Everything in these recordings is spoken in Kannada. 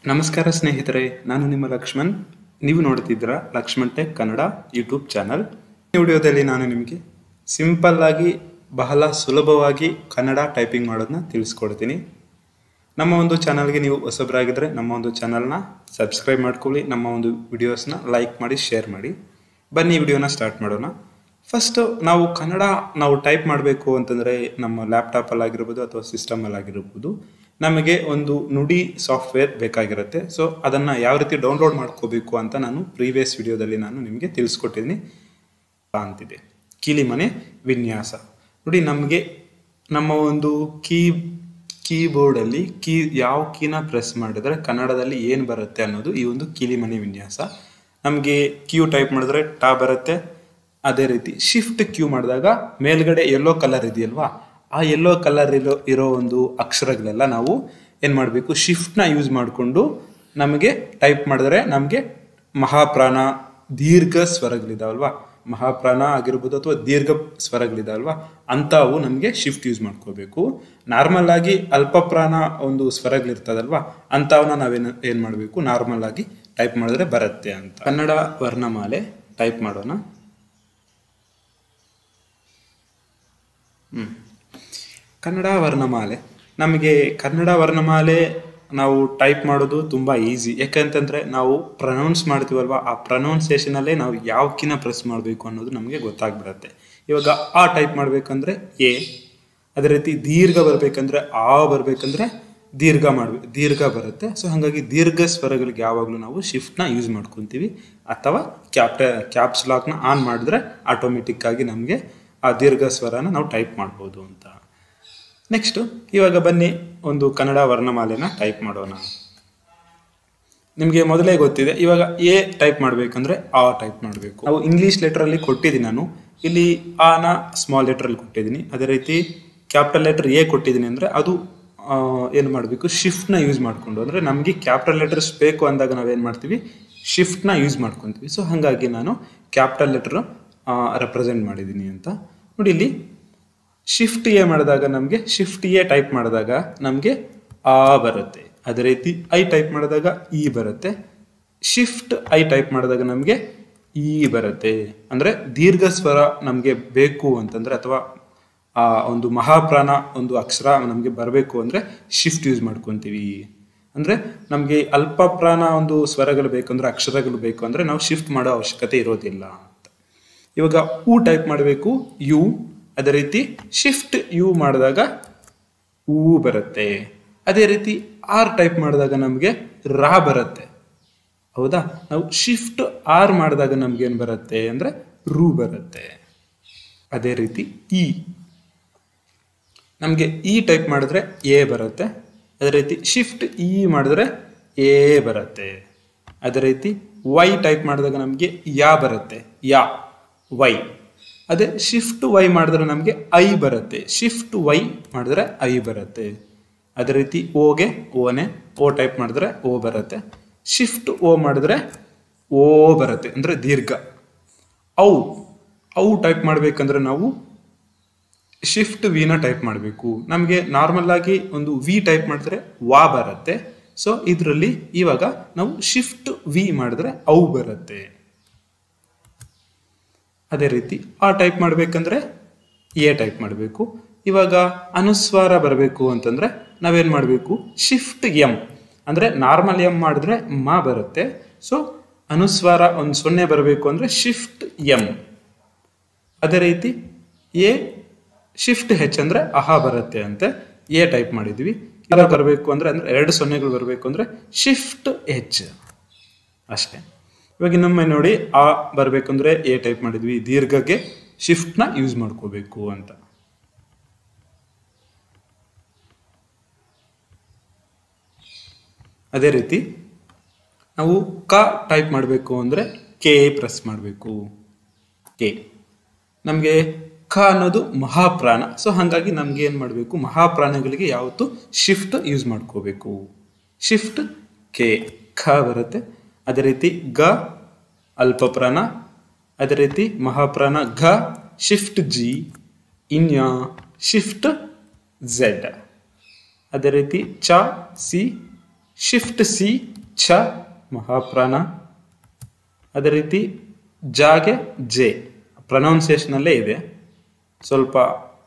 ನಮಸ್ಕಾರ ಸ್ನೇಹಿತರೆ ನಾನು ನಿಮ್ಮ ಲಕ್ಷ್ಮಣ್ ನೀವು ನೋಡ್ತಿದ್ದೀರಾ Lakshman Tech Kannada YouTube channel ಈ ವಿಡಿಯೋದಲ್ಲಿ ನಾನು ನಿಮಗೆ ಸಿಂಪಲ್ ಆಗಿ ಬಹಳ ಸುಲಭವಾಗಿ ಕನ್ನಡ ಟೈಪಿಂಗ್ ಮಾಡೋದನ್ನ ತಿಳಿಸ್ಕೊಡ್ತೀನಿ ನಮ್ಮ ಒಂದು ಚಾನಲ್ಗೆ ನೀವು ಹೊಸಬರಾಗಿದ್ದರೆ ನಮ್ಮ ಒಂದು ಚಾನಲ್ನ ಸಬ್ಸ್ಕ್ರೈಬ್ ಮಾಡ್ಕೊಳ್ಳಿ ನಮ್ಮ ಒಂದು ವಿಡಿಯೋಸ್ನ ಲೈಕ್ ಮಾಡಿ ಶೇರ್ ಮಾಡಿ ಬನ್ನಿ ವಿಡಿಯೋನ ಸ್ಟಾರ್ಟ್ ಮಾಡೋಣ ಫಸ್ಟ್ ನಾವು ಕನ್ನಡ ನಾವು ಟೈಪ್ ಮಾಡಬೇಕು ಅಂತಂದರೆ ನಮ್ಮ ಲ್ಯಾಪ್ಟಾಪಲ್ಲಾಗಿರ್ಬೋದು ಅಥವಾ ಸಿಸ್ಟಮಲ್ಲಾಗಿರ್ಬೋದು ನಮಗೆ ಒಂದು ನುಡಿ ಸಾಫ್ಟ್ವೇರ್ ಬೇಕಾಗಿರುತ್ತೆ ಸೊ ಅದನ್ನು ಯಾವ ರೀತಿ ಡೌನ್ಲೋಡ್ ಮಾಡ್ಕೋಬೇಕು ಅಂತ ನಾನು ಪ್ರೀವಿಯಸ್ ವಿಡಿಯೋದಲ್ಲಿ ನಾನು ನಿಮಗೆ ತಿಳಿಸ್ಕೊಟ್ಟಿದ್ದೀನಿ ಅಂತಿದೆ ಕೀಲಿಮನೆ ವಿನ್ಯಾಸ ನೋಡಿ ನಮಗೆ ನಮ್ಮ ಒಂದು ಕೀ ಕೀಬೋರ್ಡಲ್ಲಿ ಕೀ ಯಾವ ಕೀನ ಪ್ರೆಸ್ ಮಾಡಿದ್ರೆ ಕನ್ನಡದಲ್ಲಿ ಏನು ಬರುತ್ತೆ ಅನ್ನೋದು ಈ ಒಂದು ಕೀಲಿಮನೆ ವಿನ್ಯಾಸ ನಮಗೆ ಕ್ಯೂ ಟೈಪ್ ಮಾಡಿದ್ರೆ ಟಾ ಬರುತ್ತೆ ಅದೇ ರೀತಿ ಶಿಫ್ಟ್ ಕ್ಯೂ ಮಾಡಿದಾಗ ಮೇಲ್ಗಡೆ ಯೆಲ್ಲೋ ಕಲರ್ ಇದೆಯಲ್ವಾ ಆ ಯೆಲ್ಲೋ ಕಲರ್ ಇರೋ ಇರೋ ಒಂದು ಅಕ್ಷರಗಳೆಲ್ಲ ನಾವು ಏನು ಮಾಡಬೇಕು ಶಿಫ್ಟ್ನ ಯೂಸ್ ಮಾಡಿಕೊಂಡು ನಮಗೆ ಟೈಪ್ ಮಾಡಿದ್ರೆ ನಮಗೆ ಮಹಾಪ್ರಾಣ ದೀರ್ಘ ಸ್ವರಗಳಿದಾವಲ್ವಾ ಮಹಾಪ್ರಾಣ ಆಗಿರ್ಬೋದು ಅಥವಾ ದೀರ್ಘ ಸ್ವರಗಳಿದಾವಲ್ವಾ ಅಂಥವು ನಮಗೆ ಶಿಫ್ಟ್ ಯೂಸ್ ಮಾಡ್ಕೋಬೇಕು ನಾರ್ಮಲ್ ಆಗಿ ಅಲ್ಪ ಪ್ರಾಣ ಒಂದು ಸ್ವರಗಳಿರ್ತದಲ್ವಾ ಅಂಥವನ್ನ ನಾವೇನು ಏನು ಮಾಡಬೇಕು ನಾರ್ಮಲ್ ಆಗಿ ಟೈಪ್ ಮಾಡಿದ್ರೆ ಬರುತ್ತೆ ಅಂತ ಕನ್ನಡ ವರ್ಣಮಾಲೆ ಟೈಪ್ ಮಾಡೋಣ ಹ್ಮ್. ಕನ್ನಡ ವರ್ಣಮಾಲೆ ನಮಗೆ ಕನ್ನಡ ವರ್ಣಮಾಲೆ ನಾವು ಟೈಪ್ ಮಾಡೋದು ತುಂಬ ಈಸಿ ಯಾಕಂತಂದರೆ ನಾವು ಪ್ರನೌನ್ಸ್ ಮಾಡ್ತೀವಲ್ವ ಆ ಪ್ರನೌನ್ಸಿಯೇಷನಲ್ಲೇ ನಾವು ಯಾವ ಕಿನ ಪ್ರೆಸ್ ಮಾಡಬೇಕು ಅನ್ನೋದು ನಮಗೆ ಗೊತ್ತಾಗ್ಬಿಡತ್ತೆ ಇವಾಗ ಆ ಟೈಪ್ ಮಾಡಬೇಕಂದ್ರೆ ಎ ಅದೇ ರೀತಿ ದೀರ್ಘ ಬರಬೇಕಂದ್ರೆ ಆ ಬರಬೇಕಂದ್ರೆ ದೀರ್ಘ ಮಾಡ್ಬೇಕು ದೀರ್ಘ ಬರುತ್ತೆ ಸೊ ಹಾಗಾಗಿ ದೀರ್ಘ ಸ್ವರಗಳಿಗೆ ಯಾವಾಗಲೂ ನಾವು ಶಿಫ್ಟ್ನ ಯೂಸ್ ಮಾಡ್ಕೊತೀವಿ ಅಥವಾ ಕ್ಯಾಪ್ಟ ಕ್ಯಾಪ್ಸ್ ಲಾಕ್ನ ಆನ್ ಮಾಡಿದ್ರೆ ಆಟೋಮೆಟಿಕ್ ಆಗಿ ನಮಗೆ ಆ ದೀರ್ಘ ಸ್ವರನ ನಾವು ಟೈಪ್ ಮಾಡ್ಬೋದು ಅಂತ ನೆಕ್ಸ್ಟು ಇವಾಗ ಬನ್ನಿ ಒಂದು ಕನ್ನಡ ವರ್ಣಮಾಲೆನ ಟೈಪ್ ಮಾಡೋಣ ನಿಮಗೆ ಮೊದಲೇ ಗೊತ್ತಿದೆ ಇವಾಗ ಎ ಟೈಪ್ ಮಾಡಬೇಕಂದ್ರೆ ಆ ಟೈಪ್ ಮಾಡಬೇಕು ನಾವು ಇಂಗ್ಲೀಷ್ ಲೆಟ್ರಲ್ಲಿ ಕೊಟ್ಟಿದ್ದೀನಿ ನಾನು ಇಲ್ಲಿ ಆನ ಸ್ಮಾಲ್ ಲೆಟ್ರಲ್ಲಿ ಕೊಟ್ಟಿದ್ದೀನಿ ಅದೇ ರೀತಿ ಕ್ಯಾಪಿಟಲ್ ಲೆಟರ್ ಎ ಕೊಟ್ಟಿದ್ದೀನಿ ಅಂದರೆ ಅದು ಏನು ಮಾಡಬೇಕು ಶಿಫ್ಟ್ನ ಯೂಸ್ ಮಾಡಿಕೊಂಡು ಅಂದರೆ ನಮಗೆ ಕ್ಯಾಪಿಟಲ್ ಲೆಟರ್ಸ್ ಬೇಕು ಅಂದಾಗ ನಾವೇನು ಮಾಡ್ತೀವಿ ಶಿಫ್ಟ್ನ ಯೂಸ್ ಮಾಡ್ಕೊತೀವಿ ಸೊ ಹಾಗಾಗಿ ನಾನು ಕ್ಯಾಪಿಟಲ್ ಲೆಟರ್ ರೆಪ್ರೆಸೆಂಟ್ ಮಾಡಿದ್ದೀನಿ ಅಂತ ನೋಡಿ ಇಲ್ಲಿ ಶಿಫ್ಟ್ ಎ ಮಾಡಿದಾಗ ನಮಗೆ ಶಿಫ್ಟ್ ಎ ಟೈಪ್ ಮಾಡಿದಾಗ ನಮಗೆ ಆ ಬರುತ್ತೆ ಅದೇ ರೀತಿ ಐ ಟೈಪ್ ಮಾಡಿದಾಗ ಇ ಬರುತ್ತೆ ಶಿಫ್ಟ್ ಐ ಟೈಪ್ ಮಾಡಿದಾಗ ನಮಗೆ ಇ ಬರುತ್ತೆ ಅಂದರೆ ದೀರ್ಘ ಸ್ವರ ನಮಗೆ ಬೇಕು ಅಂತಂದರೆ ಅಥವಾ ಆ ಒಂದು ಮಹಾಪ್ರಾಣ ಒಂದು ಅಕ್ಷರ ನಮಗೆ ಬರಬೇಕು ಅಂದರೆ ಶಿಫ್ಟ್ ಯೂಸ್ ಮಾಡ್ಕೊತೀವಿ ಅಂದರೆ ನಮಗೆ ಅಲ್ಪ ಪ್ರಾಣ ಒಂದು ಸ್ವರಗಳು ಬೇಕಂದ್ರೆ ಅಕ್ಷರಗಳು ಬೇಕು ಅಂದರೆ ನಾವು ಶಿಫ್ಟ್ ಮಾಡೋ ಅವಶ್ಯಕತೆ ಇರೋದಿಲ್ಲ ಅಂತ ಇವಾಗ ಹೂ ಟೈಪ್ ಮಾಡಬೇಕು ಯು ಅದೇ ರೀತಿ ಶಿಫ್ಟ್ ಯು ಮಾಡಿದಾಗ ಹೂ ಬರುತ್ತೆ ಅದೇ ರೀತಿ ಆರ್ ಟೈಪ್ ಮಾಡಿದಾಗ ನಮಗೆ ರಾ ಬರುತ್ತೆ ಹೌದಾ ನಾವು ಶಿಫ್ಟ್ ಆರ್ ಮಾಡಿದಾಗ ನಮ್ಗೆ ಏನು ಬರುತ್ತೆ ಅಂದರೆ ರೂ ಬರುತ್ತೆ ಅದೇ ರೀತಿ ಇ ನಮಗೆ ಇ ಟೈಪ್ ಮಾಡಿದ್ರೆ ಎ ಬರುತ್ತೆ ಅದೇ ರೀತಿ ಶಿಫ್ಟ್ ಇ ಮಾಡಿದ್ರೆ ಎ ಬರುತ್ತೆ ಅದೇ ರೀತಿ ವೈ ಟೈಪ್ ಮಾಡಿದಾಗ ನಮಗೆ ಯಾ ಬರುತ್ತೆ ಯಾ ವೈ ಅದೇ ಶಿಫ್ಟ್ ವೈ ಮಾಡಿದ್ರೆ ನಮಗೆ ಐ ಬರುತ್ತೆ ಶಿಫ್ಟ್ ವೈ ಮಾಡಿದ್ರೆ ಐ ಬರುತ್ತೆ ಅದೇ ರೀತಿ ಓಗೆ ಓನೆ ಓ ಟೈಪ್ ಮಾಡಿದ್ರೆ ಓ ಬರುತ್ತೆ ಶಿಫ್ಟ್ ಓ ಮಾಡಿದ್ರೆ ಓ ಬರುತ್ತೆ ಅಂದರೆ ದೀರ್ಘ ಔ ಔ ಟೈಪ್ ಮಾಡಬೇಕಂದ್ರೆ ನಾವು ಶಿಫ್ಟ್ ವಿನ ಟೈಪ್ ಮಾಡಬೇಕು ನಮಗೆ ನಾರ್ಮಲ್ ಆಗಿ ಒಂದು ವಿ ಟೈಪ್ ಮಾಡಿದ್ರೆ ವಾ ಬರುತ್ತೆ ಸೊ ಇದರಲ್ಲಿ ಇವಾಗ ನಾವು ಶಿಫ್ಟ್ ವಿ ಮಾಡಿದ್ರೆ ಔ ಬರುತ್ತೆ ಅದೇ ರೀತಿ ಆ ಟೈಪ್ ಮಾಡಬೇಕಂದ್ರೆ ಎ ಟೈಪ್ ಮಾಡಬೇಕು ಇವಾಗ ಅನುಸ್ವಾರ ಬರಬೇಕು ಅಂತಂದ್ರೆ ನಾವೇನು ಮಾಡಬೇಕು ಶಿಫ್ಟ್ ಎಂ ಅಂದರೆ ನಾರ್ಮಲ್ ಎಂ ಮಾಡಿದ್ರೆ ಮಾ ಬರುತ್ತೆ ಸೊ ಅನುಸ್ವಾರ ಒಂದು ಸೊನ್ನೆ ಬರಬೇಕು ಅಂದರೆ ಶಿಫ್ಟ್ ಎಂ ಅದೇ ರೀತಿ ಎ ಶಿಫ್ಟ್ ಹೆಚ್ ಅಂದರೆ ಅಹಾ ಬರುತ್ತೆ ಅಂತೆ ಎ ಟೈಪ್ ಮಾಡಿದ್ವಿ ಇರ ಬರಬೇಕು ಅಂದರೆ ಅಂದರೆ ಎರಡು ಸೊನ್ನೆಗಳು ಬರಬೇಕು ಅಂದರೆ ಶಿಫ್ಟ್ ಹೆಚ್ ಅಷ್ಟೇ ಇವಾಗ ಇನ್ನೊಮ್ಮೆ ನೋಡಿ ಆ ಬರಬೇಕಂದ್ರೆ ಎ ಟೈಪ್ ಮಾಡಿದ್ವಿ ದೀರ್ಘಕ್ಕೆ ಶಿಫ್ಟ್ನ ಯೂಸ್ ಮಾಡ್ಕೋಬೇಕು ಅಂತ ಅದೇ ರೀತಿ ನಾವು ಕ ಟೈಪ್ ಮಾಡಬೇಕು ಅಂದರೆ ಕೆ ಪ್ರೆಸ್ ಮಾಡಬೇಕು ಕೆ ನಮಗೆ ಕ ಅನ್ನೋದು ಮಹಾಪ್ರಾಣ ಸೊ ಹಾಗಾಗಿ ನಮ್ಗೆ ಏನು ಮಾಡಬೇಕು ಮಹಾಪ್ರಾಣಗಳಿಗೆ ಯಾವತ್ತು ಶಿಫ್ಟ್ ಯೂಸ್ ಮಾಡ್ಕೋಬೇಕು ಶಿಫ್ಟ್ ಕೆ ಖ ಬರುತ್ತೆ ಅದೇ ರೀತಿ ಗ ಅಲ್ಪ ಪ್ರಾಣ ಅದೇ ರೀತಿ ಮಹಾಪ್ರಾಣ ಘ ಶಿಫ್ಟ್ ಜಿ ಇನ್ಯ ಶಿಫ್ಟ್ ಝೆಡ್ ಅದೇ ರೀತಿ ಚ ಸಿ ಶಿಫ್ಟ್ ಸಿ ಛ ಮಹಾಪ್ರಾಣ ಅದೇ ರೀತಿ ಜಾಗೆ ಜೆ ಪ್ರೊನೌನ್ಸಿಯೇಷನಲ್ಲೇ ಇದೆ ಸ್ವಲ್ಪ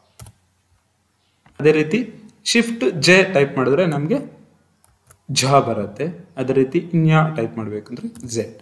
ಅದೇ ರೀತಿ ಶಿಫ್ಟ್ ಜೆ ಟೈಪ್ ಮಾಡಿದ್ರೆ ನಮಗೆ ಝ ಬರುತ್ತೆ ಅದೇ ರೀತಿ ಇನ್ಯಾ ಟೈಪ್ ಮಾಡಬೇಕಂದ್ರೆ ಝೆಡ್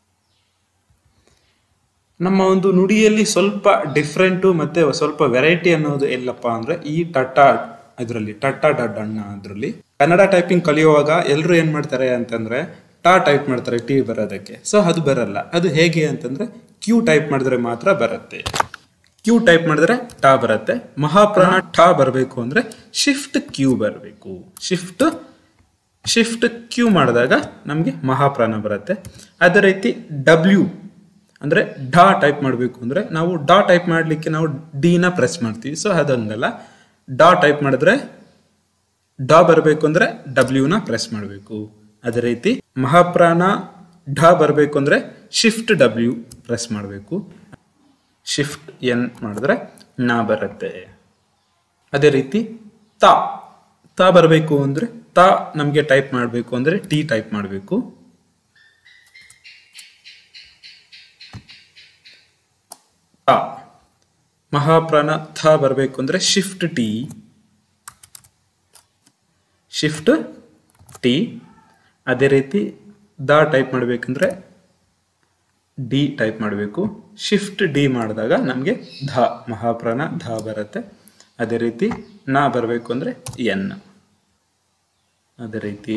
ನಮ್ಮ ಒಂದು ನುಡಿಯಲ್ಲಿ ಸ್ವಲ್ಪ ಡಿಫ್ರೆಂಟು ಮತ್ತೆ ಸ್ವಲ್ಪ ವೆರೈಟಿ ಅನ್ನೋದು ಎಲ್ಲಪ್ಪ ಅಂದ್ರೆ ಈ ಟಟ್ಟ ಇದರಲ್ಲಿ ಟಟ್ಟ ಡಡ್ಡಣ್ಣ ಅದರಲ್ಲಿ ಕನ್ನಡ ಟೈಪಿಂಗ್ ಕಲಿಯುವಾಗ ಎಲ್ಲರೂ ಏನ್ ಮಾಡ್ತಾರೆ ಅಂತಂದ್ರೆ ಟಾ ಟೈಪ್ ಮಾಡ್ತಾರೆ ಟಿ ಬರೋದಕ್ಕೆ ಸೊ ಅದು ಬರಲ್ಲ ಅದು ಹೇಗೆ ಅಂತಂದ್ರೆ ಕ್ಯೂ ಟೈಪ್ ಮಾಡಿದ್ರೆ ಮಾತ್ರ ಬರುತ್ತೆ ಕ್ಯೂ ಟೈಪ್ ಮಾಡಿದ್ರೆ ಟಾ ಬರುತ್ತೆ ಮಹಾಪ್ರಾಣ ಟಾ ಬರಬೇಕು ಅಂದ್ರೆ ಶಿಫ್ಟ್ ಕ್ಯೂ ಬರಬೇಕು ಶಿಫ್ಟ್ ಶಿಫ್ಟ್ ಕ್ಯೂ ಮಾಡಿದಾಗ ನಮಗೆ ಮಹಾಪ್ರಾಣ ಬರುತ್ತೆ ಅದೇ ರೀತಿ ಡಬ್ಲ್ಯೂ ಅಂದ್ರೆ ಡಾ ಟೈಪ್ ಮಾಡಬೇಕು ಅಂದ್ರೆ ನಾವು ಡಾ ಟೈಪ್ ಮಾಡಲಿಕ್ಕೆ ನಾವು ಡಿನ ಪ್ರೆಸ್ ಮಾಡ್ತೀವಿ ಸೊ ಅದಂಗಲ್ಲ ಡಾ ಟೈಪ್ ಮಾಡಿದ್ರೆ ಡಾ ಬರಬೇಕು ಅಂದ್ರೆ ಡಬ್ಲ್ಯೂನ ಪ್ರೆಸ್ ಮಾಡಬೇಕು ಅದೇ ರೀತಿ ಮಹಾಪ್ರಾಣ ಢ ಬರಬೇಕು ಅಂದ್ರೆ ಶಿಫ್ಟ್ ಡಬ್ಲ್ಯೂ ಪ್ರೆಸ್ ಮಾಡಬೇಕು ಶಿಫ್ಟ್ ಎನ್ ಮಾಡಿದ್ರೆ ನಾ ಬರುತ್ತೆ ಅದೇ ರೀತಿ ತಾ ತಾ ಬರಬೇಕು ಅಂದ್ರೆ ತಾ ನಮಗೆ ಟೈಪ್ ಮಾಡಬೇಕು ಅಂದ್ರೆ ಟಿ ಟೈಪ್ ಮಾಡಬೇಕು ತಾ ಮಹಾಪ್ರಾಣ ಥ ಬರಬೇಕು ಅಂದ್ರೆ ಶಿಫ್ಟ್ ಟಿ ಶಿಫ್ಟ್ ಟಿ ಅದೇ ರೀತಿ ದ ಟೈಪ್ ಮಾಡಬೇಕಂದ್ರೆ ಡಿ ಟೈಪ್ ಮಾಡಬೇಕು ಶಿಫ್ಟ್ ಡಿ ಮಾಡಿದಾಗ ನಮಗೆ ಧ ಮಹಾಪ್ರಾಣ ಧ ಬರುತ್ತೆ ಅದೇ ರೀತಿ ನಾ ಬರಬೇಕು ಅಂದರೆ ಎನ್ ಅದೇ ರೀತಿ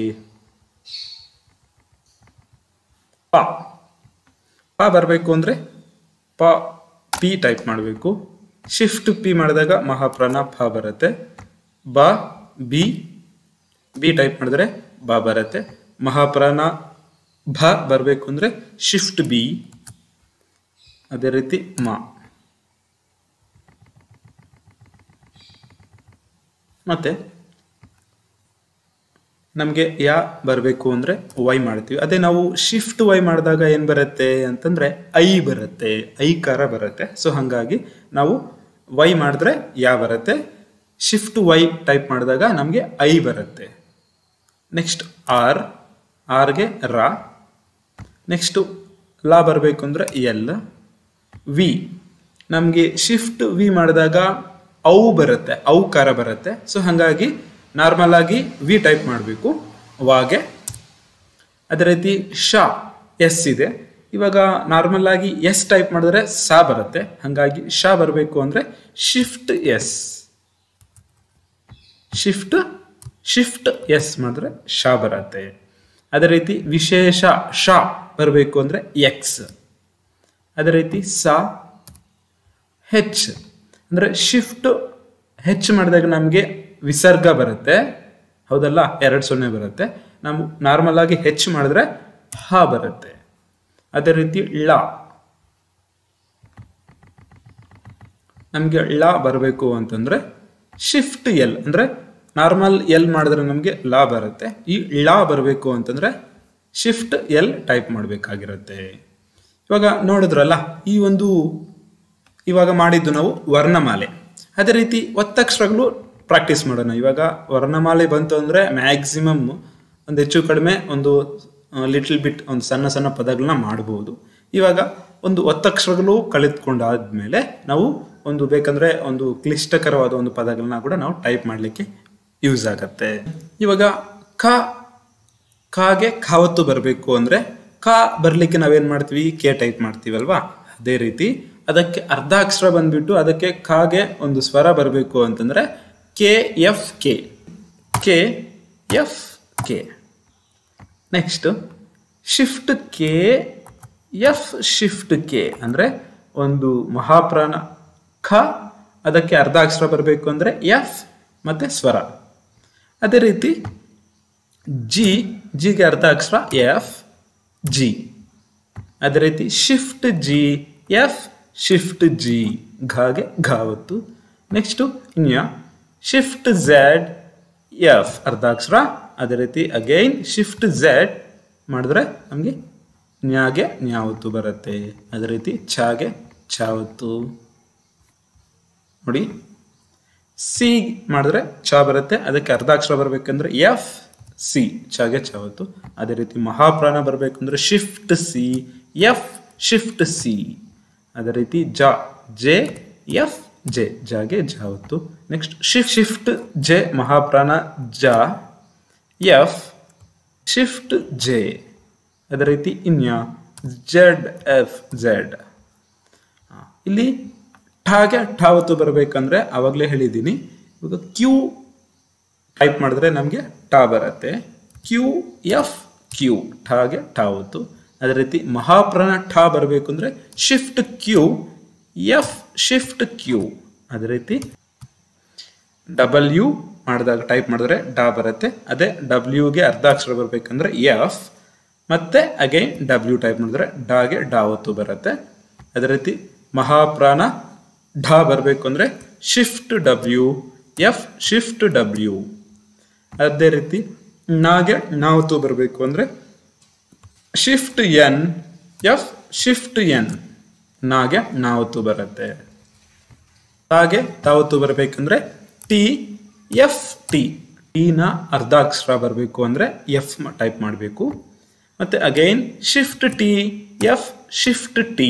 ಪ ಪ ಬರಬೇಕು ಅಂದರೆ ಪ ಪಿ ಟೈಪ್ ಮಾಡಬೇಕು ಶಿಫ್ಟ್ ಪಿ ಮಾಡಿದಾಗ ಮಹಾಪ್ರಾಣ ಫ ಬರುತ್ತೆ ಬ ಬಿ ಬಿ ಟೈಪ್ ಮಾಡಿದ್ರೆ ಬ ಬರುತ್ತೆ ಮಹಾಪ್ರಾಣ ಭ ಬರಬೇಕು ಅಂದರೆ ಶಿಫ್ಟ್ ಬಿ ಅದೇ ರೀತಿ ಮ ಮತ್ತೆ ನಮಗೆ ಯಾ ಬರಬೇಕು ಅಂದರೆ ವೈ ಮಾಡ್ತೀವಿ ಅದೇ ನಾವು ಶಿಫ್ಟ್ ವೈ ಮಾಡಿದಾಗ ಏನು ಬರುತ್ತೆ ಅಂತಂದರೆ ಐ ಬರುತ್ತೆ ಐಕಾರ ಬರುತ್ತೆ ಸೊ ಹಾಗಾಗಿ ನಾವು ವೈ ಮಾಡಿದ್ರೆ ಯಾ ಬರುತ್ತೆ ಶಿಫ್ಟ್ ವೈ ಟೈಪ್ ಮಾಡಿದಾಗ ನಮಗೆ ಐ ಬರುತ್ತೆ ನೆಕ್ಸ್ಟ್ ಆರ್ ಆರ್ಗೆ ರಾ ನೆಕ್ಸ್ಟು ಲಾ ಬರಬೇಕು ಅಂದರೆ ಎಲ್ ವಿ ನಮಗೆ ಶಿಫ್ಟ್ ವಿ ಮಾಡಿದಾಗ ಔ ಬರುತ್ತೆ ಔಕಾರ ಬರುತ್ತೆ ಸೊ ಹಾಗಾಗಿ ನಾರ್ಮಲ್ ಆಗಿ ವಿ ಟೈಪ್ ಮಾಡಬೇಕು ವಾಗೆ ಅದೇ ರೀತಿ ಶಾ ಎಸ್ ಇದೆ ಇವಾಗ ನಾರ್ಮಲ್ ಆಗಿ ಎಸ್ ಟೈಪ್ ಮಾಡಿದ್ರೆ ಸಾ ಬರುತ್ತೆ ಹಾಗಾಗಿ ಶಾ ಬರಬೇಕು ಅಂದರೆ shift S shift shift S ಮಾಡಿದ್ರೆ ಶಾ ಬರುತ್ತೆ ಅದೇ ರೀತಿ ವಿಶೇಷ ಶಾ ಬರಬೇಕು ಅಂದರೆ ಎಕ್ಸ್ ಅದೇ ರೀತಿ ಸಾ ಹೆಚ್ ಅಂದರೆ ಶಿಫ್ಟ್ ಹೆಚ್ಚು ಮಾಡಿದಾಗ ನಮಗೆ ವಿಸರ್ಗ ಬರುತ್ತೆ ಹೌದಲ್ಲ ಎರಡು ಸೊನ್ನೆ ಬರುತ್ತೆ ನಾವು ನಾರ್ಮಲ್ ಆಗಿ ಹೆಚ್ಚು ಮಾಡಿದ್ರೆ ಹ ಬರುತ್ತೆ ಅದೇ ರೀತಿ ಳ ನಮಗೆ ಳ ಬರಬೇಕು ಅಂತಂದ್ರೆ ಶಿಫ್ಟ್ ಎಲ್ ಅಂದ್ರೆ ನಾರ್ಮಲ್ ಎಲ್ ಮಾಡಿದ್ರೆ ನಮಗೆ ಲಾ ಬರುತ್ತೆ ಈ ಳ ಬರಬೇಕು ಅಂತಂದ್ರೆ ಶಿಫ್ಟ್ ಎಲ್ ಟೈಪ್ ಮಾಡಬೇಕಾಗಿರುತ್ತೆ ಇವಾಗ ನೋಡಿದ್ರಲ್ಲ ಈ ಒಂದು ಇವಾಗ ಮಾಡಿದ್ದು ನಾವು ವರ್ಣಮಾಲೆ ಅದೇ ರೀತಿ ಒತ್ತಕ್ಷರಗಳು ಪ್ರಾಕ್ಟೀಸ್ ಮಾಡೋಣ ಇವಾಗ ವರ್ಣಮಾಲೆ ಬಂತು ಅಂದರೆ ಮ್ಯಾಕ್ಸಿಮಮ್ ಒಂದು ಹೆಚ್ಚು ಕಡಿಮೆ ಒಂದು ಲಿಟಲ್ ಬಿಟ್ ಒಂದು ಸಣ್ಣ ಸಣ್ಣ ಪದಗಳನ್ನ ಮಾಡ್ಬೋದು ಇವಾಗ ಒಂದು ಒತ್ತಕ್ಷರಗಳು ಕಲಿತ್ಕೊಂಡಾದ್ಮೇಲೆ ನಾವು ಒಂದು ಬೇಕಂದ್ರೆ ಒಂದು ಕ್ಲಿಷ್ಟಕರವಾದ ಒಂದು ಪದಗಳನ್ನ ಕೂಡ ನಾವು ಟೈಪ್ ಮಾಡಲಿಕ್ಕೆ ಯೂಸ್ ಆಗತ್ತೆ ಇವಾಗ ಕ ಕಾಗೆ ಕಾವತ್ತು ಬರಬೇಕು ಅಂದರೆ ಕ ಬರಲಿಕ್ಕೆ ನಾವೇನು ಮಾಡ್ತೀವಿ ಕೆ ಟೈಪ್ ಮಾಡ್ತೀವಲ್ವಾ ಅದೇ ರೀತಿ ಅದಕ್ಕೆ ಅರ್ಧ ಅಕ್ಷರ ಬಂದ್ಬಿಟ್ಟು ಅದಕ್ಕೆ ಕಾಗೆ ಒಂದು ಸ್ವರ ಬರಬೇಕು ಅಂತಂದ್ರೆ K F K K F K next shift K F shift K ಅಂದರೆ ಒಂದು ಮಹಾಪ್ರಾಣ ಖ ಅದಕ್ಕೆ ಅರ್ಧ ಅಕ್ಷರ ಬರಬೇಕು ಅಂದರೆ ಎಫ್ ಮತ್ತು ಸ್ವರ ಅದೇ ರೀತಿ ಜಿ ಜಿಗೆ ಅರ್ಧ ಅಕ್ಷರ ಎಫ್ ಜಿ ಅದೇ ರೀತಿ shift G F shift G ಘಾಗೆ ಘಾವತ್ತು ನೆಕ್ಸ್ಟು ಇನ್ಯ ಶಿಫ್ಟ್ ಝೆಡ್ ಎಫ್ ಅರ್ಧ ಅಕ್ಷರ ಅದೇ ರೀತಿ ಅಗೈನ್ ಶಿಫ್ಟ್ ಝೆಡ್ ಮಾಡಿದ್ರೆ ನಮಗೆ ನ್ಯಾಗೆ ನ್ಯಾವತ್ತು ಬರುತ್ತೆ ಅದೇ ರೀತಿ ಛಾಗೆ ಛಾವತ್ತು ನೋಡಿ ಸಿ ಮಾಡಿದ್ರೆ ಚ ಬರುತ್ತೆ ಅದಕ್ಕೆ ಅರ್ಧ ಅಕ್ಷರ ಬರಬೇಕಂದ್ರೆ ಎಫ್ ಸಿ ಚಾಗೆ ಚಾವತ್ತು ಅದೇ ರೀತಿ ಮಹಾಪ್ರಾಣ ಬರಬೇಕು ಅಂದ್ರೆ shift C F shift C ಅದೇ ರೀತಿ ಜ ಜೆ ಎಫ್ ಜೆ ಜಾಗೆ ಜಾವತ್ತು ನೆಕ್ಸ್ಟ್ ಶಿಫ್ಟ್ ಶಿಫ್ಟ್ ಜೆ ಮಹಾಪ್ರಾಣ ಜ ಎಫ್ ಶಿಫ್ಟ್ ಜೆ ಅದೇ ರೀತಿ ಇನ್ಯ ಜೆಡ್ ಎಫ್ ಜೆಡ್ ಇಲ್ಲಿ ಠಾಗೆ ಠಾವತ್ತು ಬರಬೇಕಂದ್ರೆ ಆವಾಗಲೇ ಹೇಳಿದ್ದೀನಿ ಇವಾಗ ಕ್ಯೂ ಟೈಪ್ ಮಾಡಿದ್ರೆ ನಮಗೆ ಟಾ ಬರುತ್ತೆ ಕ್ಯೂ ಎಫ್ ಕ್ಯೂ ಠಾಗೆ ಠಾವತ್ತು ಅದೇ ರೀತಿ ಮಹಾಪ್ರಾಣ ಠಾ ಬರಬೇಕು ಅಂದ್ರೆ shift Q F shift Q ಅದೇ ರೀತಿ ಡಬಲ್ಯೂ ಮಾಡಿದಾಗ ಟೈಪ್ ಮಾಡಿದ್ರೆ ಡಾ ಬರುತ್ತೆ ಅದೇ ಡಬ್ಲ್ಯೂಗೆ ಅರ್ಧ ಅಕ್ಷರ ಬರಬೇಕಂದ್ರೆ ಎಫ್ ಮತ್ತೆ ಅಗೈನ್ ಡಬ್ಲ್ಯೂ ಟೈಪ್ ಮಾಡಿದ್ರೆ ಡಾಗೆ ಡಾ ಒತ್ತು ಬರುತ್ತೆ ಅದೇ ರೀತಿ ಮಹಾಪ್ರಾಣ ಢಾ ಬರಬೇಕು ಅಂದ್ರೆ shift W F shift W ಅದೇ ರೀತಿ ನಾಗೆ ನಾವತ್ತು ಬರಬೇಕು ಅಂದ್ರೆ shift N F shift N ನಾಗೆ ನಾವತ್ತು ಬರುತ್ತೆ ಹಾಗೆ ತಾವತ್ತು ಬರಬೇಕಂದ್ರೆ ಟಿ ಎಫ್ ಟಿ ಟಿನ ಅರ್ಧ ಅಕ್ಷರ ಬರಬೇಕು ಅಂದ್ರೆ ಎಫ್ ಟೈಪ್ ಮಾಡಬೇಕು ಮತ್ತೆ again shift T F shift T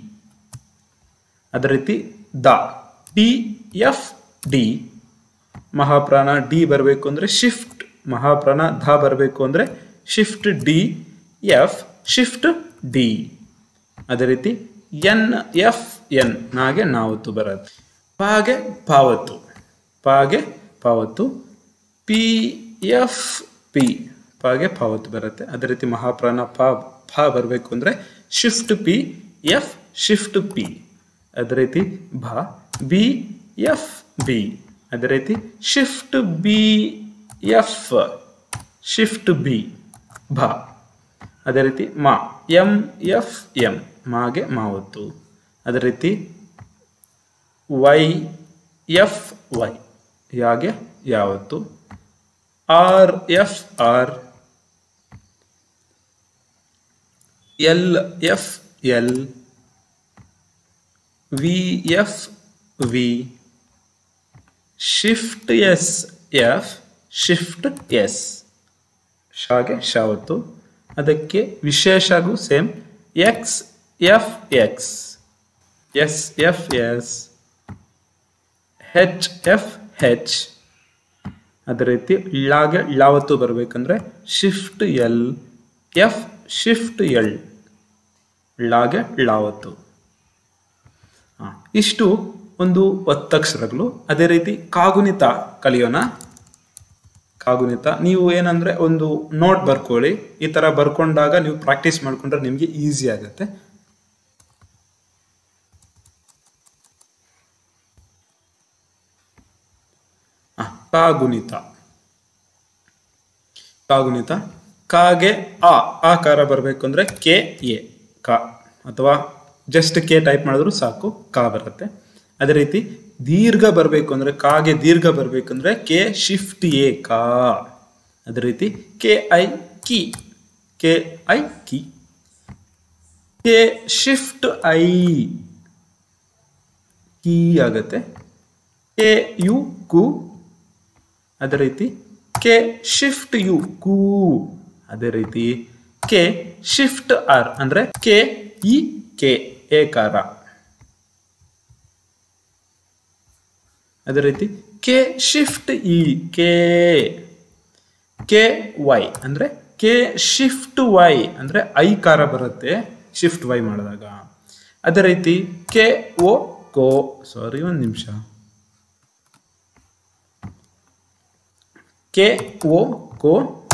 ಅದೇ ರೀತಿ ದ ಡಿ ಎಫ್ ಡಿ ಮಹಾಪ್ರಾಣ ಡಿ ಬರಬೇಕು ಅಂದ್ರೆ ಶಿಫ್ಟ್ ಮಹಾಪ್ರಾಣ ಧ ಬರಬೇಕು ಅಂದ್ರೆ shift D F shift D ಅದೇ ರೀತಿ ಎನ್ ಎಫ್ ಎನ್ ನಾಗೆ ನಾವತ್ತು ಬರುತ್ತೆ ಪಾಗೆ ಪಾವತ್ತು ಪಾಗೆ ಪಾವತ್ತು ಪಿ ಎಫ್ ಪಿ ಪಾಗೆ ಪಾವತ್ತು ಬರುತ್ತೆ ಅದೇ ರೀತಿ ಮಹಾಪ್ರಾಣ ಪಾ ಫಾ ಬರಬೇಕು ಅಂದ್ರೆ shift P F shift P ಅದೇ ರೀತಿ ಭಾ ಬಿ ಎಫ್ ಬಿ ಅದೇ ರೀತಿ shift B F shift B ಭಾ ಅದೇ ರೀತಿ ಮಾ ಎಂ ಎಫ್ ಎಂ ಮಾಗೆ ಮಾವತ್ತು ಅದೇ ರೀತಿ ವೈ ಎಫ್ ವೈ ಯಾಗೆ ಯಾವತ್ತು R F R L F L V F V shift S F shift S ಶಾಗೆ ಶಾವತ್ತು ಅದಕ್ಕೆ ವಿಶೇಷಗೂ same X F X S F S H F H ಅದೇ ರೀತಿ ಳಾಗೆ ಳಾವತ್ತು ಬರಬೇಕಂದ್ರೆ shift L F shift L ಳಾಗೆ ಳಾವತ್ತು ಹಾ, ಇಷ್ಟು ಒಂದು ಒತ್ತಕ್ಷರಗಳು ಅದೇ ರೀತಿ ಕಾಗುಣಿತ ಕಲಿಯೋಣ ಕಾಗುಣಿತ ನೀವು ಏನಂದ್ರೆ ಒಂದು ನೋಟ್ ಬರ್ಕೊಳ್ಳಿ ಈ ತರ ಬರ್ಕೊಂಡಾಗ ನೀವು ಪ್ರಾಕ್ಟೀಸ್ ಮಾಡ್ಕೊಂಡ್ರೆ ನಿಮ್ಗೆ ಈಸಿ ಆಗುತ್ತೆ ಆ, ಕಾಗುಣಿತ ಕಾಗುಣಿತ ಕಾಗೆ ಆ ಆಕಾರ ಬರಬೇಕು ಅಂದ್ರೆ ಕೆ ಎ ಕ ಅಥವಾ ಜಸ್ಟ್ ಕೆ ಟೈಪ್ ಮಾಡಿದ್ರು ಸಾಕು ಕಾ ಬರುತ್ತೆ ಅದೇ ರೀತಿ ದೀರ್ಘ ಬರಬೇಕು ಅಂದ್ರೆ ಕಾಗೆ ದೀರ್ಘ ಬರಬೇಕಂದ್ರೆ ಕೆ ಶಿಫ್ಟ್ ಎ ಕಾ ಅದೇ ರೀತಿ ಕೆ ಐ ಕಿ ಕೆ ಐ ಕಿ ಕೆ ಶಿಫ್ಟ್ ಐ ಕೀ ಆಗತ್ತೆ ಕೆ ಯು ಕು ಅದೇ ರೀತಿ ಕೆ ಶಿಫ್ಟ್ ಯು ಕೂ ಅದೇ ರೀತಿ ಕೆ ಶಿಫ್ಟ್ ಆರ್ ಅಂದ್ರೆ ಕೆ ಇ ಕೆ ಏಕಾರ ಅದೇ ರೀತಿ ಕೆ ಶಿಫ್ಟ್ ಇ ಕೆ ಕೆ ವೈ ಅಂದ್ರೆ ಕೆ ಶಿಫ್ಟ್ ವೈ ಅಂದ್ರೆ ಐಕಾರ ಬರುತ್ತೆ ಶಿಫ್ಟ್ ವೈ ಮಾಡಿದಾಗ ಅದೇ ರೀತಿ ಕೆ ಓ ಕೋ ಸಾರಿ ಒಂದು ನಿಮಿಷ ಕೆ ಓ ಕೋ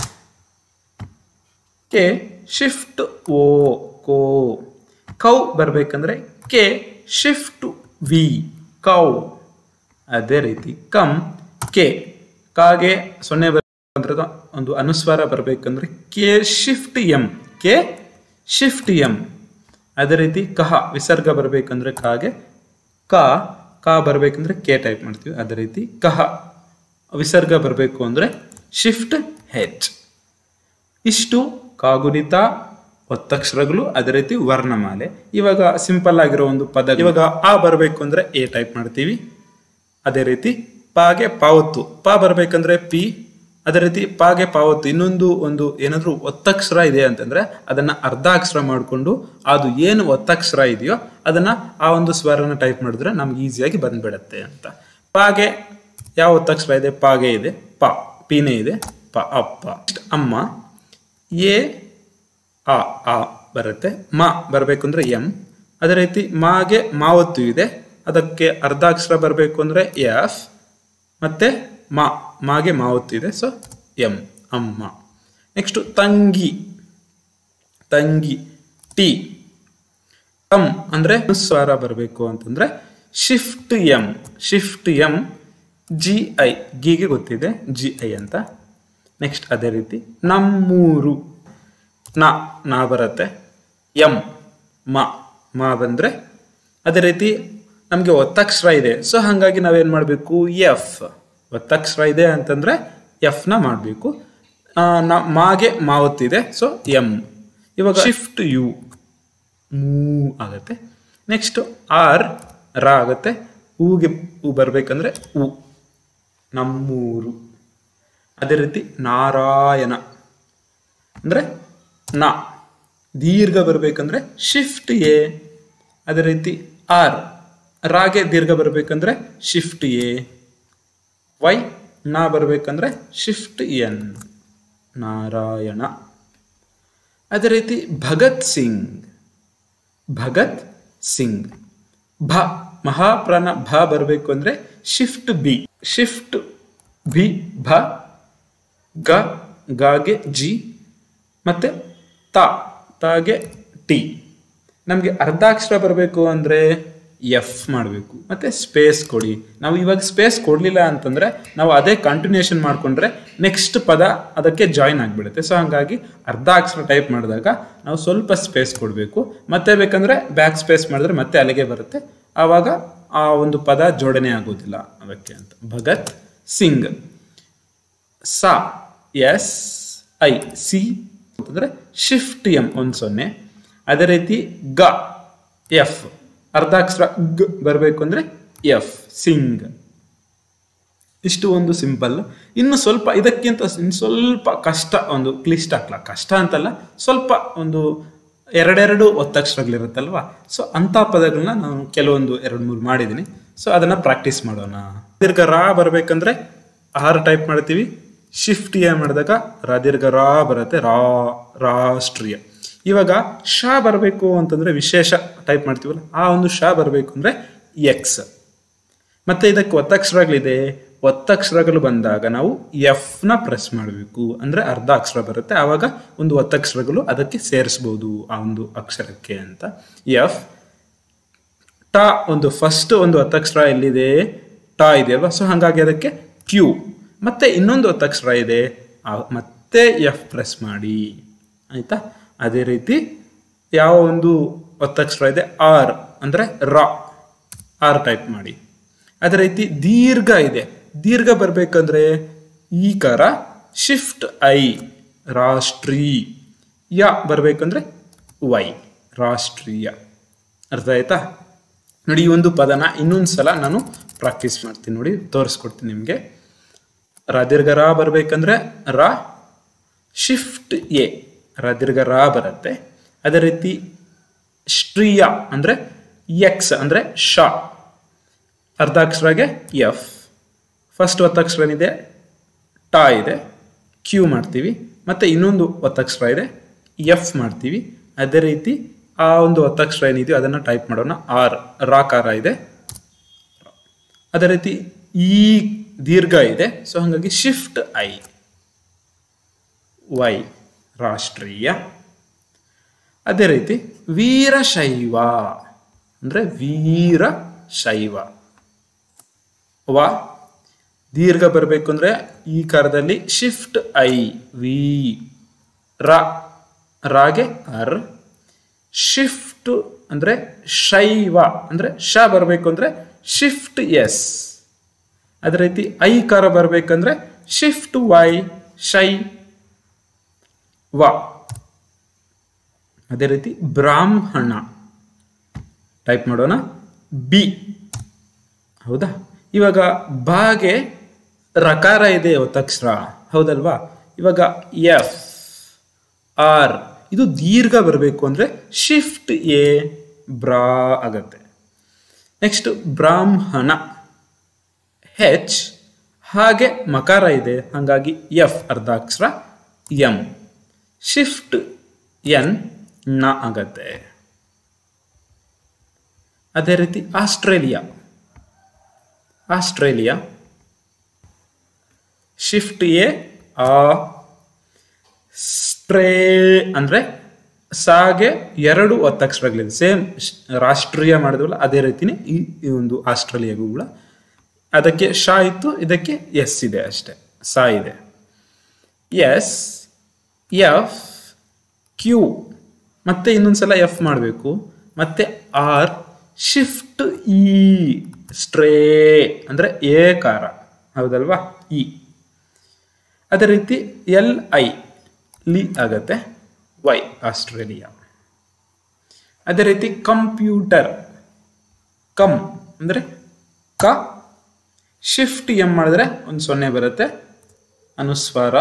ಕೆ ಶಿಫ್ಟ್ ಓ ಕೋ ಕೌ ಬರಬೇಕಂದ್ರೆ ಕೆ ಶಿಫ್ಟ್ ವಿ ಕೌ ಅದೇ ರೀತಿ ಕಮ್ ಕೆ ಕಾಗೆ ಸೊನ್ನೆ ಬರ ಒಂದು ಅನುಸ್ವಾರ ಬರಬೇಕಂದ್ರೆ K shift M K shift M ಅದೇ ರೀತಿ ಕಹ ವಿಸರ್ಗ ಬರಬೇಕಂದ್ರೆ ಕಾಗೆ ಕ ಕಾ ಬರಬೇಕಂದ್ರೆ ಕೆ ಟೈಪ್ ಮಾಡ್ತೀವಿ ಅದೇ ರೀತಿ ಕಹ ವಿಸರ್ಗ ಬರಬೇಕು ಅಂದ್ರೆ ಶಿಫ್ಟ್ ಹೆಚ್ ಇಷ್ಟು ಕಾಗುಣಿತ ಒತ್ತಕ್ಷರಗಳು ಅದೇ ರೀತಿ ವರ್ಣಮಾಲೆ ಇವಾಗ ಸಿಂಪಲ್ ಆಗಿರೋ ಒಂದು ಪದ ಇವಾಗ ಆ ಬರಬೇಕು ಅಂದ್ರೆ ಎ ಟೈಪ್ ಮಾಡ್ತೀವಿ ಅದೇ ರೀತಿ ಪಾಗೆ ಪಾವತ್ತು ಪಾ ಬರಬೇಕಂದ್ರೆ ಪಿ ಅದೇ ರೀತಿ ಪಾಗೆ ಪಾವತ್ತು ಇನ್ನೊಂದು ಒಂದು ಏನಾದ್ರೂ ಒತ್ತಕ್ಷರ ಇದೆ ಅಂತಂದ್ರೆ ಅದನ್ನ ಅರ್ಧ ಅಕ್ಷರ ಮಾಡಿಕೊಂಡು ಅದು ಏನು ಒತ್ತಕ್ಷರ ಇದೆಯೋ ಅದನ್ನ ಆ ಒಂದು ಸ್ವರನ ಟೈಪ್ ಮಾಡಿದ್ರೆ ನಮ್ಗೆ ಈಸಿಯಾಗಿ ಬಂದ್ಬಿಡತ್ತೆ ಅಂತ ಪಾಗೆ ಯಾವ ಒತ್ತಕ್ಷರ ಇದೆ ಪಾಗೆ ಇದೆ ಪ ಪೀನೆ ಇದೆ ಪ ಅಪ್ಪ ಅಮ್ಮ ಎ ಆ ಆ ಬರುತ್ತೆ ಮ ಬರಬೇಕು ಅಂದ್ರೆ ಎಂ ಅದೇ ರೀತಿ ಮಾಗೆ ಮಾವತ್ತು ಇದೆ ಅದಕ್ಕೆ ಅರ್ಧ ಅಕ್ಷರ ಬರಬೇಕು ಅಂದ್ರೆ ಎಫ್ ಮತ್ತೆ ಮಾ ಮಾಗೆ ಮಾವತ್ತು ಇದೆ ಸೊ ಎಂ ಅಮ್ಮ ನೆಕ್ಸ್ಟ್ ತಂಗಿ ತಂಗಿ ಟಿ ತಮ್ ಅಂದ್ರೆ ಸ್ವರ ಬರಬೇಕು ಅಂತಂದ್ರೆ shift M shift M G I ಗಿಗೆ ಗೊತ್ತಿದೆ ಜಿ ಐ ಅಂತ ನೆಕ್ಸ್ಟ್ ಅದೇ ರೀತಿ ನಮ್ಮೂರು ನಾ ನಾ ಬರುತ್ತೆ ಎಂ ಮ ಮಾ ಬಂದ್ರೆ ಅದೇ ರೀತಿ ನಮಗೆ ಒತ್ತಕ್ಷರ ಇದೆ ಸೊ ಹಾಗಾಗಿ ನಾವೇನ್ ಮಾಡಬೇಕು ಎಫ್ ಒತ್ತಕ್ಷರ ಇದೆ ಅಂತಂದ್ರೆ ಎಫ್ ನ ಮಾಡಬೇಕು ಮಾಗೆ ಮಾವತ್ತಿದೆ ಸೊ ಎಂ ಇವಾಗ ಶಿಫ್ಟ್ ಯು ಮೂ ಆಗತ್ತೆ ನೆಕ್ಸ್ಟ್ ಆರ್ ರ ಆಗತ್ತೆ ಹೂಗೆ ಹೂ ಬರ್ಬೇಕಂದ್ರೆ ಉ ನಮ್ಮೂರು ಅದೇ ರೀತಿ ನಾರಾಯಣ ಅಂದ್ರೆ ನಾ ದೀರ್ಘ ಬರ್ಬೇಕಂದ್ರೆ ಶಿಫ್ಟ್ ಎ ಅದೇ ರೀತಿ ಆರ್ ರಾಗೆ ದೀರ್ಘ ಬರ್ಬೇಕಂದ್ರೆ ಶಿಫ್ಟ್ ಎ ವೈ ನಾ ಬರ್ಬೇಕಂದ್ರೆ ಶಿಫ್ಟ್ ಎನ್ ನಾರಾಯಣ ಅದೇ ರೀತಿ ಭಗತ್ ಸಿಂಗ್ ಭಗತ್ ಸಿಂಗ್ ಭ ಮಹಾಪ್ರಾಣ ಭ ಬರಬೇಕು ಅಂದ್ರೆ ಶಿಫ್ಟ್ ಬಿ ಶಿಫ್ಟ್ ಬಿ ಭ ಗ ಗಾಗೆ ಜಿ ಮತ್ತೆ ತ ತಾಗೆ ಟಿ ನಮಗೆ ಅರ್ಧಾಕ್ಷರ ಬರಬೇಕು ಅಂದ್ರೆ ಎಫ್ ಮಾಡಬೇಕು ಮತ್ತೆ ಸ್ಪೇಸ್ ಕೊಡಿ ನಾವು ಇವಾಗ ಸ್ಪೇಸ್ ಕೊಡಲಿಲ್ಲ ಅಂತಂದ್ರೆ ನಾವು ಅದೇ ಕಂಟಿನ್ಯೂಷನ್ ಮಾಡ್ಕೊಂಡ್ರೆ ನೆಕ್ಸ್ಟ್ ಪದ ಅದಕ್ಕೆ ಜಾಯಿನ್ ಆಗಿಬಿಡುತ್ತೆ ಸೊ ಹಂಗಾಗಿ ಅರ್ಧ ಅಕ್ಷರ ಟೈಪ್ ಮಾಡಿದಾಗ ನಾವು ಸ್ವಲ್ಪ ಸ್ಪೇಸ್ ಕೊಡಬೇಕು ಮತ್ತೆ ಬೇಕಂದ್ರೆ ಬ್ಯಾಕ್ ಸ್ಪೇಸ್ ಮಾಡಿದ್ರೆ ಮತ್ತೆ ಅಲ್ಲಿಗೆ ಬರುತ್ತೆ ಆವಾಗ ಆ ಒಂದು ಪದ ಜೋಡಣೆ ಆಗೋದಿಲ್ಲ ಅದಕ್ಕೆ ಅಂತ ಭಗತ್ ಸಿಂಗ್ ಸಾ ಎಸ್ ಐ ಸಿ ಅಂತಂದ್ರೆ ಶಿಫ್ಟ್ ಎಂ ಒಂದು ಸೊನ್ನೆ ಅದೇ ರೀತಿ ಗ ಎಫ್ ಅರ್ಧಾಕ್ಷರ ಗ್ ಬರಬೇಕು ಅಂದ್ರೆ ಎಫ್ ಸಿಂಗ್ ಇಷ್ಟು ಒಂದು ಸಿಂಪಲ್ ಇನ್ನು ಸ್ವಲ್ಪ ಇದಕ್ಕಿಂತ ಇನ್ನು ಸ್ವಲ್ಪ ಕಷ್ಟ ಒಂದು ಕ್ಲಿಷ್ಟ ಆಗ್ಲ ಕಷ್ಟ ಅಂತಲ್ಲ ಸ್ವಲ್ಪ ಒಂದು ಎರಡೆರಡು ಒತ್ತಕ್ಷರಗಳಿರುತ್ತಲ್ವಾ ಸೊ ಅಂಥ ಪದಗಳನ್ನ ನಾನು ಕೆಲವೊಂದು ಎರಡು ಮೂರು ಮಾಡಿದ್ದೀನಿ ಸೊ ಅದನ್ನ ಪ್ರಾಕ್ಟೀಸ್ ಮಾಡೋಣ ದೀರ್ಘ ರಾ ಬರ್ಬೇಕಂದ್ರೆ ಆರು ಟೈಪ್ ಮಾಡ್ತೀವಿ ಶಿಫ್ಟ್ ಎ ಮಾಡಿದಾಗ ರಾ ದೀರ್ಘ ರಾ ಬರುತ್ತೆ ರಾ ರಾಷ್ಟ್ರೀಯ ಇವಾಗ ಶ ಬರಬೇಕು ಅಂತಂದ್ರೆ ವಿಶೇಷ ಟೈಪ್ ಮಾಡ್ತೀವಲ್ಲ ಆ ಒಂದು ಶ ಬರಬೇಕು ಅಂದ್ರೆ ಎಕ್ಸ್ ಮತ್ತೆ ಇದಕ್ಕೆ ಒತ್ತಕ್ಷರಗಳಿದೆ ಒತ್ತಕ್ಷರಗಳು ಬಂದಾಗ ನಾವು ಎಫ್ ನ ಪ್ರೆಸ್ ಮಾಡಬೇಕು ಅಂದ್ರೆ ಅರ್ಧ ಅಕ್ಷರ ಬರುತ್ತೆ ಆವಾಗ ಒಂದು ಒತ್ತಕ್ಷರಗಳು ಅದಕ್ಕೆ ಸೇರಿಸಬಹುದು ಆ ಒಂದು ಅಕ್ಷರಕ್ಕೆ ಅಂತ ಎಫ್ ಟ ಒಂದು ಫಸ್ಟ್ ಒಂದು ಒತ್ತಕ್ಷರ ಎಲ್ಲಿದೆ ಟ ಇದೆ ಅಲ್ವಾ ಸೊ ಹಾಗಾಗಿ ಅದಕ್ಕೆ ಕ್ಯೂ ಮತ್ತೆ ಇನ್ನೊಂದು ಒತ್ತಕ್ಷರ ಇದೆ ಆ- ಮತ್ತೆ ಎಫ್ ಪ್ರೆಸ್ ಮಾಡಿ ಆಯ್ತಾ ಅದೇ ರೀತಿ ಯಾವ ಒಂದು ಒತ್ತಕ್ಷರ ಇದೆ ಆರ್ ಅಂದ್ರೆ ರ ಆರ್ ಟೈಪ್ ಮಾಡಿ ಅದೇ ರೀತಿ ದೀರ್ಘ ಇದೆ ದೀರ್ಘ ಬರ್ಬೇಕಂದ್ರೆ ಈ ಕಾರ ಶಿಫ್ಟ್ ಐ ರಾಷ್ಟ್ರೀಯ ಬರ್ಬೇಕಂದ್ರೆ ವೈ ರಾಷ್ಟ್ರೀಯ ಅರ್ಥ ಆಯ್ತಾ ನೋಡಿ ಈ ಒಂದು ಪದನ ಇನ್ನೊಂದು ಸಲ ನಾನು ಪ್ರಾಕ್ಟೀಸ್ ಮಾಡ್ತೀನಿ ನೋಡಿ ತೋರಿಸ್ಕೊಡ್ತೀನಿ ನಿಮಗೆ ರ ದೀರ್ಘ ರಾ ಬರ್ಬೇಕಂದ್ರೆ ರ ಶಿಫ್ಟ್ ಎ ರ ದೀರ್ಘ ರಾ ಬರುತ್ತೆ ಅದೇ ರೀತಿ ಶ್ರೀಯ ಅಂದ್ರೆ ಎಕ್ಸ್ ಅಂದ್ರೆ ಶ ಅರ್ಧಾಕ್ಷರಗೆ ಎಫ್ ಫಸ್ಟ್ ಒತ್ತಕ್ಷರ ಏನಿದೆ ಟಾ ಇದೆ ಕ್ಯೂ ಮಾಡ್ತೀವಿ ಮತ್ತೆ ಇನ್ನೊಂದು ಒತ್ತಕ್ಷರ ಇದೆ ಎಫ್ ಮಾಡ್ತೀವಿ ಅದೇ ರೀತಿ ಆ ಒಂದು ಒತ್ತಕ್ಷರ ಏನಿದೆಯೋ ಅದನ್ನು ಟೈಪ್ ಮಾಡೋಣ ಆರ್ ರಾಕಾರ ಇದೆ ಅದೇ ರೀತಿ ಈ ದೀರ್ಘ ಇದೆ ಸೊ ಹಾಗಾಗಿ ಶಿಫ್ಟ್ ಐ ವೈ ರಾಷ್ಟ್ರೀಯ ಅದೇ ರೀತಿ ವೀರಶೈವ ಅಂದ್ರೆ ವೀರ ಶೈವ ವ ದೀರ್ಘ ಬರಬೇಕು ಅಂದ್ರೆ ಈ ಕಾರದಲ್ಲಿ ಶಿಫ್ಟ್ ಐ ವಿ ರ ರಾಗೆ ಅರ್ ಶಿಫ್ಟ್ ಅಂದ್ರೆ ಶೈವ ಅಂದ್ರೆ ಶ ಬರಬೇಕು ಅಂದ್ರೆ ಶಿಫ್ಟ್ ಎಸ್ ಅದೇ ರೀತಿ ಐ ಕಾರ ಬರ್ಬೇಕಂದ್ರೆ ಶಿಫ್ಟ್ ವೈ ಶೈ ವ ಅದೇ ರೀತಿ ಬ್ರಾಹ್ಮಣ ಟೈಪ್ ಮಾಡೋಣ ಬಿ ಹೌದಾ ಇವಾಗ ಬಾಗೆ ರಕಾರ ಇದೆ ಒತ್ತಕ್ಷರ ಹೌದಲ್ವಾ ಇವಾಗ ಎಫ್ ಆರ್ ಇದು ದೀರ್ಘ ಬರಬೇಕು ಅಂದರೆ ಶಿಫ್ಟ್ ಎ ಬ್ರಾ ಆಗತ್ತೆ ನೆಕ್ಸ್ಟ್ ಬ್ರಾಹ್ಮಣ ಹೆಚ್ ಹಾಗೆ ಮಕಾರ ಇದೆ ಹಾಗಾಗಿ ಎಫ್ ಅರ್ಧಾಕ್ಷರ ಎಂ ಶಿಫ್ಟ್ ಎನ್ ನ ಆಗತ್ತೆ ಅದೇ ರೀತಿ ಆಸ್ಟ್ರೇಲಿಯಾ ಆಸ್ಟ್ರೇಲಿಯಾ ಶಿಫ್ಟ್ ಎ ಆ ಸ್ಟ್ರೇ ಅಂದರೆ ಸಾಗೆ ಎರಡು ಒತ್ತಕ್ಷರಗಳಿದೆ ಸೇಮ್ ರಾಷ್ಟ್ರೀಯ ಮಾಡಿದ್ವಲ್ಲ ಅದೇ ರೀತಿನೇ ಈ ಈ ಒಂದು ಆಸ್ಟ್ರೇಲಿಯಾಗೂ ಕೂಡ ಅದಕ್ಕೆ ಶಾ ಇತ್ತು ಇದಕ್ಕೆ ಎಸ್ ಇದೆ ಅಷ್ಟೇ ಸಾ ಇದೆ ಎಸ್ ಎಫ್ ಕ್ಯೂ ಮತ್ತೆ ಇನ್ನೊಂದ್ಸಲ ಎಫ್ ಮಾಡಬೇಕು ಮತ್ತೆ ಆರ್ ಶಿಫ್ಟ್ ಇ ಸ್ಟ್ರೇ ಅಂದರೆ ಏಕಾರ ಹೌದಲ್ವಾ ಇ ಅದೇ ರೀತಿ ಎಲ್ ಐ ಲಿ ಆಗತ್ತೆ ವೈ ಆಸ್ಟ್ರೇಲಿಯಾ ಅದೇ ರೀತಿ ಕಂಪ್ಯೂಟರ್ ಕಮ್ ಅಂದರೆ ಕ ಶಿಫ್ಟ್ ಎಂ ಮಾಡಿದ್ರೆ ಒಂದು ಸೊನ್ನೆ ಬರುತ್ತೆ ಅನುಸ್ವಾರ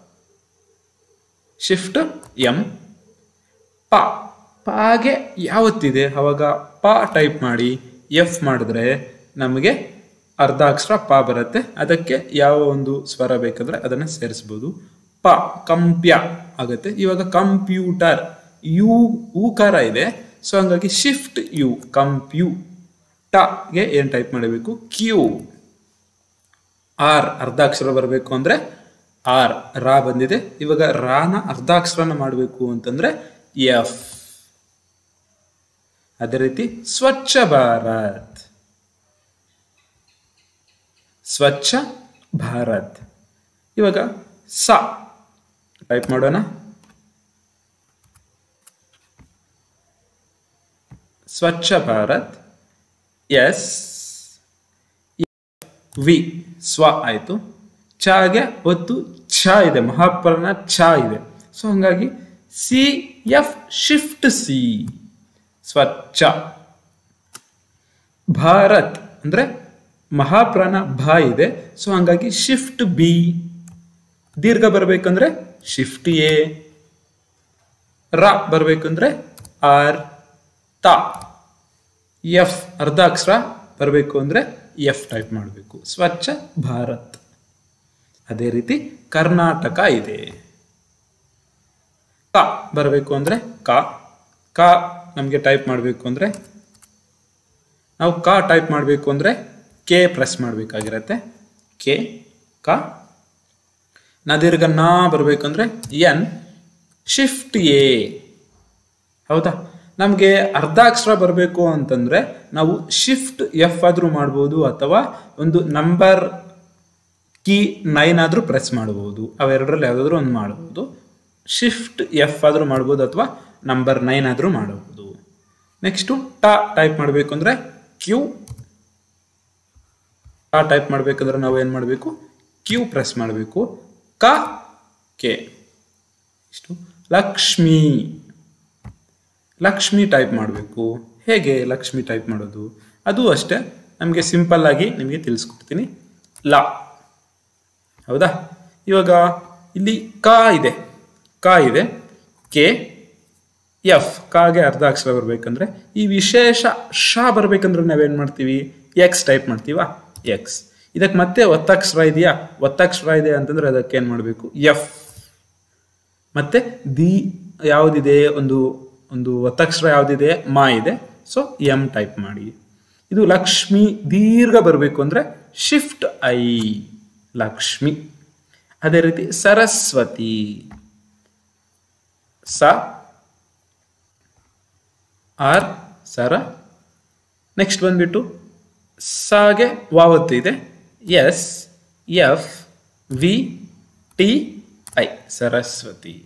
ಶಿಫ್ಟ್ ಎಂ ಪ ಪಾಗೆ ಯಾವತ್ತಿದೆ ಅವಾಗ ಪ ಟೈಪ್ ಮಾಡಿ ಎಫ್ ಮಾಡಿದ್ರೆ ನಮಗೆ ಅರ್ಧ ಅಕ್ಷರ ಪ ಬರುತ್ತೆ ಅದಕ್ಕೆ ಯಾವ ಒಂದು ಸ್ವರ ಬೇಕಂದ್ರೆ ಅದನ್ನು ಸೇರಿಸ್ಬೋದು ಪ ಕಂಪ್ಯ ಆಗುತ್ತೆ ಇವಾಗ ಕಂಪ್ಯೂಟರ್ ಯು ಊಕಾರ ಇದೆ ಸೊ ಹಂಗಾಗಿ ಶಿಫ್ಟ್ ಯು ಕಂಪ್ಯೂ ಗೆ ಏನು ಟೈಪ್ ಮಾಡಬೇಕು ಕ್ಯೂ ಆರ್ ಅರ್ಧಾಕ್ಷರ ಬರಬೇಕು ಅಂದ್ರೆ ಆರ್ ರಾ ಬಂದಿದೆ ಇವಾಗ ರಾನ ಅರ್ಧಾಕ್ಷರನ ಮಾಡಬೇಕು ಅಂತಂದ್ರೆ ಎಫ್ ಅದೇ ರೀತಿ ಸ್ವಚ್ಛ ಭಾರತ್ ಸ್ವಚ್ಛ ಭಾರತ್ ಇವಾಗ ಸ ಟೈಪ್ ಮಾಡೋಣ ಸ್ವಚ್ಛ ಭಾರತ್ ಎಸ್ ವಿ ಸ್ವ ಆಯಿತು ಚಾಗೆ ಒತ್ತು ಛ ಇದೆ ಮಹಾಪ್ರಾಣ ಛ ಇದೆ ಸೊ ಹಂಗಾಗಿ ಸಿ ಎಫ್ ಶಿಫ್ಟ್ ಸಿ ಸ್ವಚ್ಛ ಭಾರತ್ ಅಂದ್ರೆ ಮಹಾಪ್ರಾಣ ಭಾ ಇದೆ ಸೊ ಹಂಗಾಗಿ ಶಿಫ್ಟ್ ಬಿ ದೀರ್ಘ ಬರಬೇಕಂದ್ರೆ ಶಿಫ್ಟ್ ಎ ರ ಬರಬೇಕಂದ್ರೆ ಆರ್ ತ ಎಫ್ ಅರ್ಧ ಅಕ್ಷರ ಬರಬೇಕು ಅಂದ್ರೆ ಎಫ್ ಟೈಪ್ ಮಾಡಬೇಕು ಸ್ವಚ್ಛ ಭಾರತ್ ಅದೇ ರೀತಿ ಕರ್ನಾಟಕ ಇದೆ ಕ ಬರಬೇಕು ಅಂದ್ರೆ ಕ ಕ ನಮಗೆ ಟೈಪ್ ಮಾಡಬೇಕು ಅಂದ್ರೆ ನಾವು ಕ ಟೈಪ್ ಮಾಡಬೇಕು ಅಂದ್ರೆ ಕೆ ಪ್ರೆಸ್ ಮಾಡಬೇಕಾಗಿರತ್ತೆ ಕೆ ಕ ನದೀರ್ಘ ನಾ ಬರಬೇಕಂದ್ರೆ ಎನ್ ಶಿಫ್ಟ್ ಎ ಹೌದಾ ನಮಗೆ ಅರ್ಧಾಕ್ಷರ ಬರಬೇಕು ಅಂತಂದ್ರೆ ನಾವು ಶಿಫ್ಟ್ ಎಫ್ ಆದ್ರೂ ಮಾಡ್ಬೋದು ಅಥವಾ ಒಂದು ನಂಬರ್ ಕೀ ನೈನ್ ಆದ್ರೂ ಪ್ರೆಸ್ ಮಾಡಬಹುದು ಅವೆರಡರಲ್ಲಿ ಯಾವುದಾದ್ರೂ ಒಂದು ಮಾಡಬಹುದು ಶಿಫ್ಟ್ ಎಫ್ ಆದ್ರೂ ಮಾಡ್ಬೋದು ಅಥವಾ ನಂಬರ್ ನೈನ್ ಆದ್ರೂ ಮಾಡಬಹುದು ನೆಕ್ಸ್ಟು ಟ ಟೈಪ್ ಮಾಡಬೇಕು ಅಂದ್ರೆ ಕ್ಯೂ ಟ ಟೈಪ್ ಮಾಡಬೇಕಂದ್ರೆ ನಾವು ಏನು ಮಾಡಬೇಕು ಕ್ಯೂ ಪ್ರೆಸ್ ಮಾಡಬೇಕು ಕ ಕೆ ಇಷ್ಟು ಲಕ್ಷ್ಮಿ ಲಕ್ಷ್ಮಿ ಟೈಪ್ ಮಾಡಬೇಕು ಹೇಗೆ ಲಕ್ಷ್ಮಿ ಟೈಪ್ ಮಾಡೋದು ಅದು ಅಷ್ಟೇ ನಮಗೆ ಸಿಂಪಲ್ ಆಗಿ ನಿಮಗೆ ತಿಳಿಸ್ಕೊಡ್ತೀನಿ ಲ ಹೌದಾ ಇವಾಗ ಇಲ್ಲಿ ಕ ಇದೆ ಕ ಇದೆ ಕೆ ಎಫ್ ಕಾಗೆ ಅರ್ಧ ಅಕ್ಷರ ಬರಬೇಕಂದ್ರೆ ಈ ವಿಶೇಷ ಶ ಬರಬೇಕಂದ್ರೆ ನಾವೇನು ಮಾಡ್ತೀವಿ ಎಕ್ಸ್ ಟೈಪ್ ಮಾಡ್ತೀವಾ ಎಕ್ಸ್ ಇದಕ್ಕೆ ಮತ್ತೆ ಒತ್ತಕ್ಷರ ಇದೆಯಾ ಒತ್ತಕ್ಷರ ಇದೆ ಅಂತಂದ್ರೆ ಅದಕ್ಕೆ ಏನು ಮಾಡಬೇಕು ಎಫ್ ಮತ್ತೆ ದಿ ಯಾವುದಿದೆ ಒಂದು ಒಂದು ಒತ್ತಕ್ಷರ ಯಾವುದಿದೆ ಮಾ ಇದೆ ಸೊ ಎಂ ಟೈಪ್ ಮಾಡಿ ಇದು ಲಕ್ಷ್ಮಿ ದೀರ್ಘ ಬರಬೇಕು ಅಂದ್ರೆ ಶಿಫ್ಟ್ ಐ ಲಕ್ಷ್ಮಿ ಅದೇ ರೀತಿ ಸರಸ್ವತಿ ಸ ಆರ್ ಸರ ನೆಕ್ಸ್ಟ್ ಬಂದ್ಬಿಟ್ಟು ಸಾಗೆ ವಾವತ್ತು ಇದೆ S F V T I Saraswati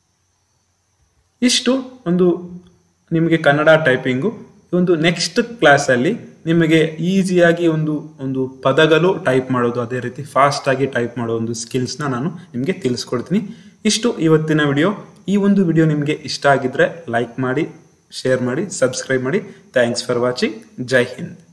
ಇಷ್ಟು ಒಂದು ನಿಮಗೆ ಕನ್ನಡ ಟೈಪಿಂಗು ಒಂದು ನೆಕ್ಸ್ಟ್ ಕ್ಲಾಸಲ್ಲಿ ನಿಮಗೆ ಈಸಿಯಾಗಿ ಒಂದು ಒಂದು ಪದಗಳು ಟೈಪ್ ಮಾಡೋದು ಅದೇ ರೀತಿ ಫಾಸ್ಟಾಗಿ ಟೈಪ್ ಮಾಡೋ ಒಂದು ಸ್ಕಿಲ್ಸ್ನ ನಾನು ನಿಮಗೆ ತಿಳಿಸ್ಕೊಡ್ತೀನಿ ಇಷ್ಟು ಇವತ್ತಿನ ವಿಡಿಯೋ ಈ ಒಂದು ವಿಡಿಯೋ ನಿಮಗೆ ಇಷ್ಟ ಆಗಿದ್ರೆ ಲೈಕ್ ಮಾಡಿ ಶೇರ್ ಮಾಡಿ ಸಬ್ಸ್ಕ್ರೈಬ್ ಮಾಡಿ thanks for watching Jai Hind